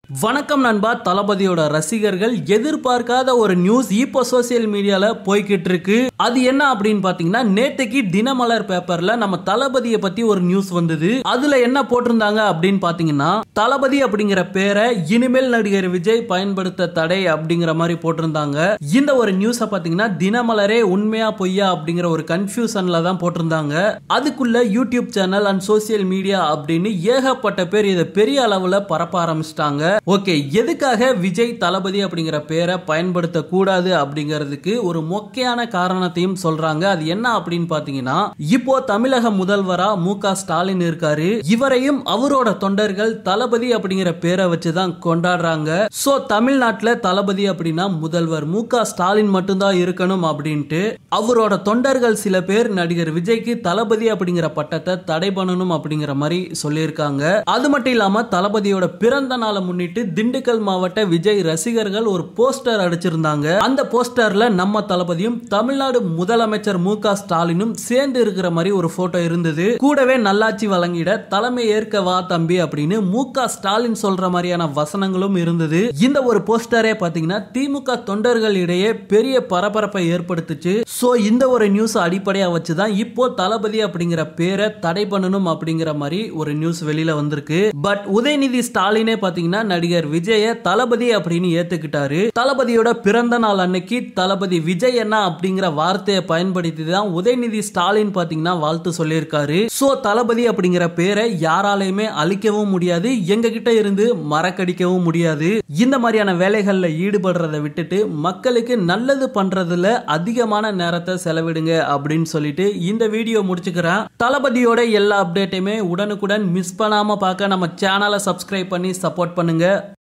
வணக்கம் நண்பா தளபதியோட ரசிகர்கள் எதிர்பார்க்காத ஒரு நியூஸ் இப்போ சோசியல் மீடியால போய்கிட்டு இருக்கு அது என்ன அப்படின்னு பாத்தீங்கன்னா நேத்துக்கு தினமலர் பேப்பர்ல நம்ம தளபதியை பத்தி ஒரு நியூஸ் வந்தது அதுல என்ன போட்டிருந்தாங்க அப்படின்னு பாத்தீங்கன்னா தளபதி அப்படிங்கிற பேரை இனிமேல் நடிகர் விஜய் பயன்படுத்த தடை அப்படிங்கிற மாதிரி போட்டிருந்தாங்க இந்த ஒரு நியூஸை பாத்தீங்கன்னா தினமலரே உண்மையா பொய்யா அப்படிங்கிற ஒரு கன்ஃபியூஷன்ல தான் போட்டிருந்தாங்க அதுக்குள்ள YouTube channel and social media அப்படின்னு ஏகப்பட்ட பேர் இதை பெரிய அளவுல பரப்ப ஆரம்பிச்சிட்டாங்க ஓகே எதுக்காக விஜய் தளபதி அப்படிங்கிற பேரை பயன்படுத்த கூடாது அப்படிங்கிறதுக்கு ஒரு மொக்கையான காரணத்தையும் சொல்றாங்க அது என்ன அப்படின்னு பாத்தீங்கன்னா இப்போ தமிழக முதல்வரா மு க ஸ்டாலின் இருக்காரு இவரையும் அவரோட தொண்டர்கள் தளபதி அப்படிங்கிற பேரை வச்சுதான் கொண்டாடுறாங்க சோ தமிழ்நாட்டுல தளபதி அப்படின்னா முதல்வர் மு க ஸ்டாலின் மட்டும்தான் இருக்கணும் அப்படின்ட்டு அவரோட தொண்டர்கள் சில பேர் நடிகர் விஜய்க்கு தளபதி அப்படிங்கிற பட்டத்தை தடை பண்ணணும் அப்படிங்கிற மாதிரி சொல்லியிருக்காங்க அது மட்டும் இல்லாம தளபதியோட பிறந்த நாளை முன்னிட்டு திண்டுக்கல் மாவட்ட விஜய் ரசிகர்கள் ஒரு போஸ்டர் அடிச்சிருந்தாங்க அந்த போஸ்டர்ல நம்ம தளபதியும் தமிழ்நாடு முதலமைச்சர் மு க ஸ்டாலினும் சேர்ந்து இருக்கிற மாதிரி ஒரு போட்டோ இருந்தது கூடவே நல்லாட்சி வழங்கிட தலைமை ஏற்க வா தம்பி அப்படின்னு மு க ஸ்டாலின் சொல்ற மாதிரியான வசனங்களும் இருந்தது இந்த ஒரு போஸ்டரே பாத்தீங்கன்னா திமுக தொண்டர்கள் இடையே பெரிய பரபரப்பை ஏற்படுத்துச்சு சோ இந்த ஒரு நியூஸ் அடிப்படையா வச்சுதான் இப்போ தளபதி அப்படிங்கிற பேரை தடை பண்ணணும் அப்படிங்கிற மாதிரி ஒரு நியூஸ் வெளியில வந்திருக்கு பட் உதயநிதி ஸ்டாலினே பாத்தீங்கன்னா நடிகர் விஜய தளபதி அப்படின்னு ஏத்துக்கிட்டாரு தளபதியோட பிறந்த நாள் அன்னைக்கு தளபதி விஜய் என்ன அப்படிங்கிற வார்த்தையை பயன்படுத்தி தான் உதயநிதி ஸ்டாலின் பாத்தீங்கன்னா வாழ்த்து சொல்லியிருக்காரு சோ தளபதி அப்படிங்கிற பேரை யாராலையுமே அழிக்கவும் முடியாது எங்க கிட்ட இருந்து மறக்கடிக்கவும் முடியாது இந்த மாதிரியான வேலைகள்ல ஈடுபடுறதை விட்டுட்டு மக்களுக்கு நல்லது பண்றதுல அதிகமான நேரத்தை செலவிடுங்க அப்படின்னு சொல்லிட்டு இந்த வீடியோ முடிச்சுக்கிறேன் தளபதியோட எல்லா அப்டேட்டையுமே உடனுக்குடன் மிஸ் பண்ணாம பார்க்க நம்ம சேனலை சப்ஸ்கிரைப் பண்ணி சப்போர்ட் பண்ணுங்க